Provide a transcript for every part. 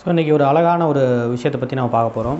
so இன்றைக்கி ஒரு அழகான ஒரு விஷயத்தை பற்றி நம்ம பார்க்க போகிறோம்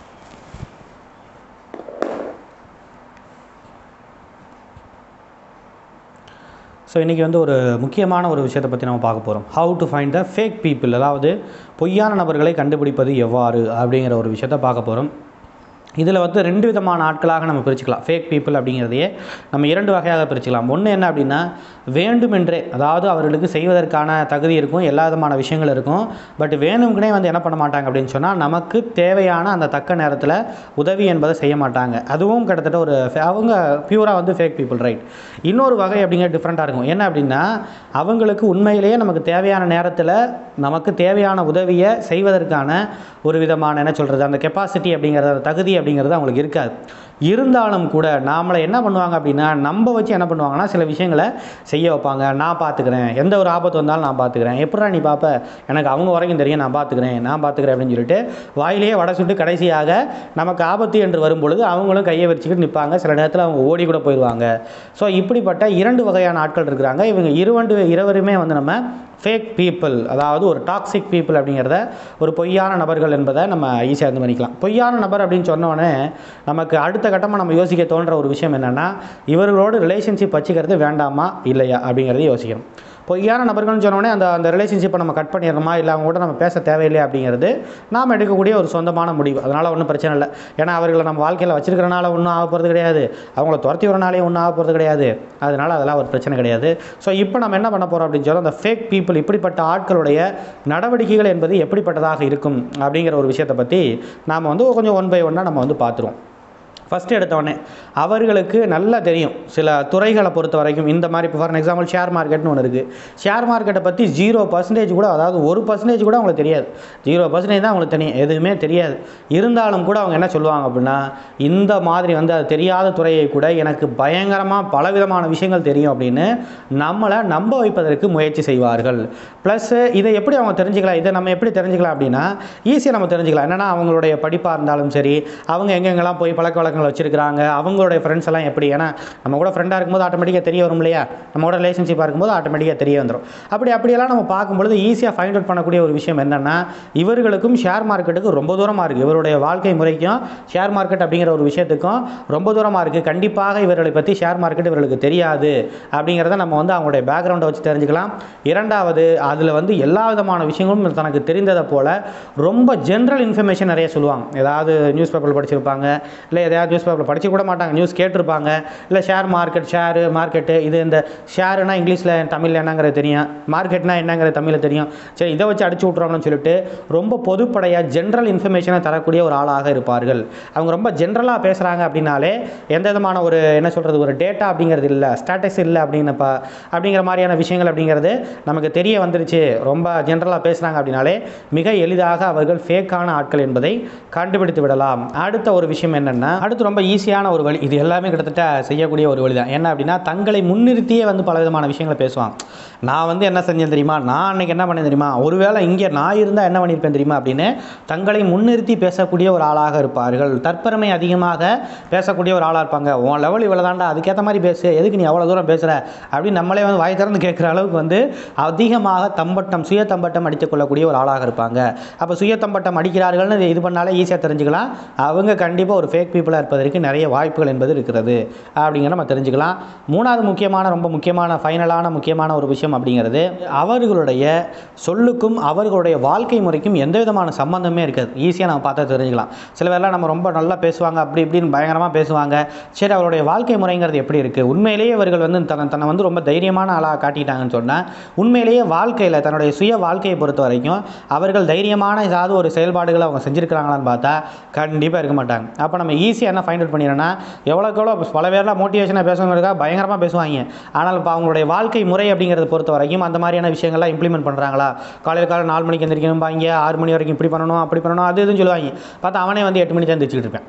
ஸோ இன்றைக்கி வந்து ஒரு முக்கியமான ஒரு விஷயத்தை பற்றி நம்ம பார்க்க போகிறோம் how to find the fake people அதாவது பொய்யான நபர்களை கண்டுபிடிப்பது எவ்வாறு அப்படிங்கிற ஒரு விஷயத்தை பார்க்க போகிறோம் இதில் வந்து ரெண்டு விதமான ஆட்களாக நம்ம பிரிச்சுக்கலாம் ஃபேக் பீப்புள் அப்படிங்கிறதையே நம்ம இரண்டு வகையாக பிரிச்சுக்கலாம் ஒன்று என்ன அப்படின்னா வேண்டுமென்றே அதாவது அவர்களுக்கு செய்வதற்கான தகுதி இருக்கும் எல்லா விதமான விஷயங்கள் இருக்கும் பட் வேணும்னே வந்து என்ன பண்ண மாட்டாங்க அப்படின்னு சொன்னால் நமக்கு தேவையான அந்த தக்க நேரத்தில் உதவி என்பதை செய்ய மாட்டாங்க அதுவும் கிட்டத்தட்ட ஒரு fa- அவங்க பியூராக வந்து ஃபேக் பீப்புள் ரைட் இன்னொரு வகை அப்படிங்கிறது டிஃப்ரெண்ட்டாக இருக்கும் என்ன அப்படின்னா அவங்களுக்கு உண்மையிலேயே நமக்கு தேவையான நேரத்தில் நமக்கு தேவையான உதவியை செய்வதற்கான ஒரு விதமான என்ன சொல்கிறது அந்த கெப்பாசிட்டி அப்படிங்கிறது அந்த தகுதி அப்படிங்கிறது அவங்களுக்கு இருக்காது இருந்தாலும் கூட நாமளை என்ன பண்ணுவாங்க அப்படின்னா நம்ம வச்சு என்ன பண்ணுவாங்கன்னா சில விஷயங்களை செய்ய வைப்பாங்க நான் பார்த்துக்கிறேன் எந்த ஒரு ஆபத்து வந்தாலும் நான் பார்த்துக்கிறேன் எப்படா நீ பார்ப்ப எனக்கு அவங்க வரைக்கும் தெரியும் நான் பார்த்துக்கிறேன் நான் பார்த்துக்கிறேன் அப்படின்னு சொல்லிட்டு வாயிலேயே வடை சுட்டு கடைசியாக நமக்கு ஆபத்து என்று வரும்பொழுது அவங்களும் கையை வச்சுக்கிட்டு நிற்பாங்க சில நேரத்தில் அவங்க ஓடி கூட போயிடுவாங்க ஸோ இப்படிப்பட்ட இரண்டு வகையான ஆட்கள் இருக்கிறாங்க இவங்க இருவண்டு இருவருமே வந்து நம்ம ஃபேக் பீப்புள் அதாவது ஒரு டாக்ஸிக் பீப்புள் அப்படிங்கிறத ஒரு பொய்யான நபர்கள் என்பதை நம்ம ஈஸியாக இது பண்ணிக்கலாம் பொய்யான நபர் அப்படின்னு சொன்னோடனே நமக்கு அடுத்த கட்டமாக நம்ம யோசிக்க தோன்ற ஒரு விஷயம் என்னென்னா இவர்களோடு ரிலேஷன்ஷிப் வச்சுக்கிறது வேண்டாமா இல்லையா அப்படிங்கிறத யோசிக்கணும் பொய்யான நபர்கள்னு சொன்னோடனே அந்த அந்த ரிலேஷன்ஷிப்பை நம்ம கட் பண்ணிடணுமா இல்லை அவங்க கூட நம்ம பேச தேவையில்லை அப்படிங்கிறது நாம் எடுக்கக்கூடிய ஒரு சொந்தமான முடிவு அதனால் ஒன்றும் பிரச்சனை இல்லை ஏன்னா அவர்களை நம்ம வாழ்க்கையில் வச்சிருக்கிறனால ஒன்றும் ஆக போகிறது கிடையாது அவங்கள துரத்தி வரனாலே ஒன்றும் ஆக போகிறது கிடையாது அதனால் அதெல்லாம் ஒரு பிரச்சனை கிடையாது ஸோ இப்போ நம்ம என்ன பண்ண போகிறோம் அப்படின்னு சொன்னால் அந்த ஃபேக் பீப்புள் இப்படிப்பட்ட ஆட்களுடைய நடவடிக்கைகள் என்பது எப்படிப்பட்டதாக இருக்கும் அப்படிங்கிற ஒரு விஷயத்தை பற்றி நாம் வந்து கொஞ்சம் ஒன் பை ஒன்னாக நம்ம வந்து பார்த்துருவோம் ஃபஸ்ட்டு எடுத்தோடனே அவர்களுக்கு நல்லா தெரியும் சில துறைகளை பொறுத்த வரைக்கும் இந்த மாதிரி இப்போ ஃபார் எக்ஸாம்பிள் ஷேர் மார்க்கெட்னு ஒன்று இருக்குது ஷேர் மார்க்கெட்டை பற்றி ஜீரோ பர்சன்டேஜ் கூட அதாவது ஒரு பர்சன்டேஜ் கூட அவங்களுக்கு தெரியாது ஜீரோ பர்சன்டேஜ் தான் அவங்களுக்கு தெரியும் எதுவுமே தெரியாது இருந்தாலும் கூட அவங்க என்ன சொல்லுவாங்க அப்படின்னா இந்த மாதிரி வந்து அது தெரியாத துறையை கூட எனக்கு பயங்கரமாக பலவிதமான விஷயங்கள் தெரியும் அப்படின்னு நம்மளை நம்ப வைப்பதற்கு முயற்சி செய்வார்கள் ப்ளஸ் இதை எப்படி அவங்க தெரிஞ்சுக்கலாம் இதை நம்ம எப்படி தெரிஞ்சுக்கலாம் அப்படின்னா ஈஸியாக நம்ம தெரிஞ்சுக்கலாம் என்னென்னா அவங்களுடைய படிப்பாக இருந்தாலும் சரி அவங்க எங்கெங்கெல்லாம் போய் பழக்க வழக்கங்கள் வச்சுருக்கிறாங்க அவங்களுடைய ஃப்ரெண்ட்ஸ் எல்லாம் எப்படி ஏன்னா நம்ம கூட ஃப்ரெண்டாக இருக்கும்போது ஆட்டோமேட்டிக்காக தெரிய வரும் இல்லையா நம்ம கூட ரிலேஷன்ஷிப்பாக இருக்கும்போது ஆட்டோமேட்டிக்காக தெரிய வந்துடும் அப்படி அப்படியெல்லாம் நம்ம பார்க்கும்பொழுது ஈஸியாக ஃபைண்ட் அவுட் பண்ணக்கூடிய ஒரு விஷயம் என்னென்னா இவர்களுக்கும் ஷேர் மார்க்கெட்டுக்கு ரொம்ப தூரமாக இருக்குது இவருடைய வாழ்க்கை முறைக்கும் ஷேர் மார்க்கெட் அப்படிங்கிற ஒரு விஷயத்துக்கும் ரொம்ப தூரமாக இருக்குது கண்டிப்பாக இவர்களை பற்றி ஷேர் மார்க்கெட் இவர்களுக்கு தெரியாது அப்படிங்கிறத நம்ம வந்து அவங்களுடைய பேக்ரவுண்டை வச்சு தெரிஞ்சுக்கலாம் இரண்டாவது அதில் வந்து எல்லா விதமான விஷயங்களும் தனக்கு தெரிந்ததை போல் ரொம்ப ஜென்ரல் இன்ஃபர்மேஷன் நிறைய சொல்லுவாங்க ஏதாவது நியூஸ் பேப்பரில் படிச்சிருப்பாங்க இல்லை எதையாவது நியூஸ் பேப்பரில் படிச்சு கூட மாட்டாங்க நியூஸ் கேட்டிருப்பாங்க இல்லை ஷேர் மார்க்கெட் ஷேரு மார்க்கெட்டு இது இந்த ஷேருனா இங்கிலீஷில் தமிழில் என்னங்கிறது தெரியும் மார்க்கெட்னா என்னங்கிறது தமிழில் தெரியும் சரி இதை வச்சு அடிச்சு விட்றோம்னு சொல்லிட்டு ரொம்ப பொதுப்படையாக ஜென்ரல் இன்ஃபர்மேஷனை தரக்கூடிய ஒரு ஆளாக இருப்பார்கள் அவங்க ரொம்ப ஜென்ரலாக பேசுகிறாங்க அப்படின்னாலே எந்த விதமான ஒரு என்ன சொல்கிறது ஒரு டேட்டா அப்படிங்கிறது இல்லை ஸ்டாட்டஸ் இல்லை அப்படின்னப்ப அப்படிங்கிற மாதிரியான விஷயங்கள் அப்படிங்கிறது நமக்கு தெரிய வந்துருச்சு ரொம்ப ஜென்ரலாக பேசுகிறாங்க அப்படின்னாலே மிக எளிதாக அவர்கள் ஃபேக்கான ஆட்கள் என்பதை கண்டுபிடித்து விடலாம் அடுத்த ஒரு விஷயம் என்னென்னா அடுத்து ரொம்ப ஈஸியான ஒரு வழி இது எல்லாமே கிட்டத்தட்ட செய்யக்கூடிய ஒரு வழி தான் என்ன அப்படின்னா தங்களை முன்னிறுத்தியே வந்து பல விதமான விஷயங்களை பேசுவாங்க நான் வந்து என்ன செஞ்சேன் தெரியுமா நான் அன்னைக்கு என்ன பண்ணேன் தெரியுமா ஒருவேளை இங்கே நான் இருந்தால் என்ன பண்ணியிருப்பேன் தெரியுமா அப்படின்னு தங்களை முன்னிறுத்தி பேசக்கூடிய ஒரு ஆளாக இருப்பார்கள் தற்பெருமை அதிகமாக பேசக்கூடிய ஒரு ஆளாக இருப்பாங்க உன் லெவல் இவ்வளோ தாண்டா அதுக்கேற்ற மாதிரி பேசு எதுக்கு நீ அவ்வளோ தூரம் பேசுகிற அப்படின்னு நம்மளே வந்து வாய் திறந்து கேட்குற அளவுக்கு வந்து அதிகமாக தம்பட்டம் சுய தம்பட்டம் அடித்துக் கொள்ளக்கூடிய ஒரு ஆளாக இருப்பாங்க அப்போ சுய தம்பட்டம் அடிக்கிறார்கள்னு இது பண்ணாலே ஈஸியாக தெரிஞ்சுக்கலாம் அவங்க கண்டிப்பாக ஒரு ஃபேக் பீப்புளாக இருப்பதற்கு நிறைய வாய்ப்புகள் என்பது இருக்கிறது அப்படிங்கிற நம்ம தெரிஞ்சுக்கலாம் மூணாவது முக்கியமான ரொம்ப முக்கியமான ஃபைனலான முக்கியமான ஒரு விஷயம் அப்படிங்கிறது அவர்களுடைய சொல்லுக்கும் அவர்களுடைய வாழ்க்கை முறைக்கும் எந்த விதமான சம்பந்தமே இருக்காது ஈஸியாக நம்ம பார்த்தா தெரிஞ்சுக்கலாம் சில பேர்லாம் நம்ம ரொம்ப நல்லா பேசுவாங்க அப்படி இப்படின்னு பயங்கரமாக பேசுவாங்க சரி அவருடைய வாழ்க்கை முறைங்கிறது எப்படி இருக்குது உண்மையிலேயே இவர்கள் வந்து தன்னை தன்னை வந்து ரொம்ப தைரியமான ஆளாக காட்டிட்டாங்கன்னு சொன்னால் உண்மையிலேயே வாழ்க்கையில் தன்னுடைய சுய வாழ்க்கையை பொறுத்த வரைக்கும் அவர்கள் தைரியமான ஏதாவது ஒரு செயல்பாடுகளை அவங்க செஞ்சுருக்கிறாங்களான்னு பார்த்தா கண்டிப்பாக இருக்க மாட்டாங்க அப்போ நம்ம ஈஸியாக என்ன ஃபைண்ட் அவுட் பண்ணிடணும்னா எவ்வளோக்கு எவ்வளோ பல பேர்லாம் மோட்டிவேஷனாக பேசுவவங்களுக்காக பயங்கரமாக பேசுவாங்க ஆனால் இப்போ அவங்களுடைய வாழ்க்கை முறை அப்படிங்கிறத பொறுத்த வரைக்கும் அந்த மாதிரியான விஷயங்கள்லாம் இம்ப்ளிமெண்ட் பண்ணுறாங்களா காலையில் காலை நாலு மணிக்கு எந்திரிக்கணும்பாங்க ஆறு மணி வரைக்கும் இப்படி பண்ணணும் அப்படி பண்ணணும் அது இதுன்னு சொல்லுவாங்க பார்த்தா அவனே வந்து எட்டு மணி தான் எந்திரிச்சிட்டு இருப்பேன்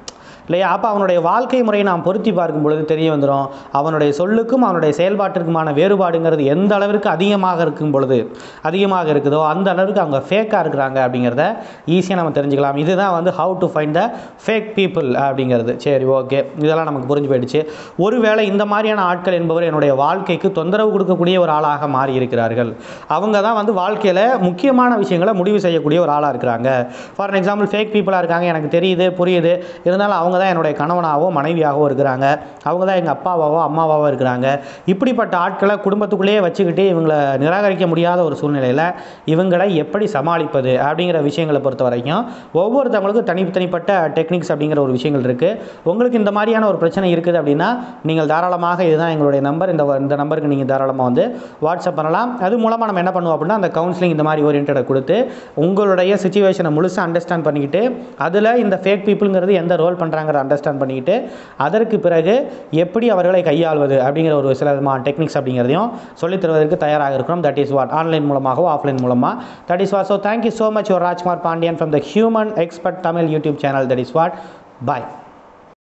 இல்லையா அப்போ அவனுடைய வாழ்க்கை முறையை நாம் பொருத்தி பார்க்கும் பொழுது தெரிய வந்துடும் அவனுடைய சொல்லுக்கும் அவனுடைய செயல்பாட்டிற்குமான வேறுபாடுங்கிறது எந்த அளவிற்கு அதிகமாக இருக்கும் பொழுது அதிகமாக இருக்குதோ அந்த அளவுக்கு அவங்க ஃபேக்காக இருக்கிறாங்க அப்படிங்கிறத ஈஸியாக நம்ம தெரிஞ்சுக்கலாம் இதுதான் வந்து how to find the fake people அப்படிங்கிறது சரி ஓகே இதெல்லாம் நமக்கு புரிஞ்சு போயிடுச்சு ஒருவேளை இந்த மாதிரியான ஆட்கள் என்பவர் என்னுடைய வாழ்க்கைக்கு தொந்தரவு கொடுக்கக்கூடிய ஒரு ஆளாக மாறி இருக்கிறார்கள் அவங்க தான் வந்து வாழ்க்கையில் முக்கியமான விஷயங்களை முடிவு செய்யக்கூடிய ஒரு ஆளாக இருக்கிறாங்க ஃபார் எக்ஸாம்பிள் ஃபேக் பீப்புளாக இருக்காங்க எனக்கு தெரியுது புரியுது இருந்தாலும் அவங்க தான் என்னுடைய கணவனாகவோ மனைவியாகவோ இருக்கிறாங்க அவங்க தான் எங்கள் அப்பாவாவோ அம்மாவாவோ இருக்கிறாங்க இப்படிப்பட்ட ஆட்களை குடும்பத்துக்குள்ளேயே வச்சுக்கிட்டு இவங்களை நிராகரிக்க முடியாத ஒரு சூழ்நிலையில் இவங்களை எப்படி சமாளிப்பது அப்படிங்கிற விஷயங்களை பொறுத்த வரைக்கும் ஒவ்வொருத்தவங்களுக்கும் தனித்தனிப்பட்ட டெக்னிக்ஸ் அப்படிங்கிற ஒரு விஷயங்கள் இருக்குது உங்களுக்கு இந்த மாதிரியான ஒரு பிரச்சனை இருக்குது அப்படின்னா நீங்கள் தாராளமாக இதுதான் எங்களுடைய நம்பர் இந்த இந்த நம்பருக்கு நீங்கள் தாராளமாக வந்து வாட்ஸ்அப் பண்ணலாம் அது மூலமாக நம்ம என்ன பண்ணுவோம் அப்படின்னா அந்த கவுன்சிலிங் இந்த மாதிரி ஓரியன்டை கொடுத்து உங்களுடைய சுச்சுவேஷனை முழுசாக அண்டர்ஸ்டாண்ட் பண்ணிக்கிட்டு அதில் இந்த ஃபேக் பீப்புளுங்கிறது எந்த ரோல் பண்ணுறாங்கிற அண்டர்ஸ்டாண்ட் பண்ணிக்கிட்டு அதற்கு பிறகு எப்படி அவர்களை கையாள்வது அப்படிங்கிற ஒரு சில விதமான டெக்னிக்ஸ் அப்படிங்கிறதையும் சொல்லித் தருவதற்கு தயாராக இருக்கிறோம் தட் இஸ் வாட் ஆன்லைன் மூலமாகவோ ஆஃப்லைன் மூலமாக that is what so thank you so much your Rajkumar Pandian from the human expert Tamil YouTube channel that is what bye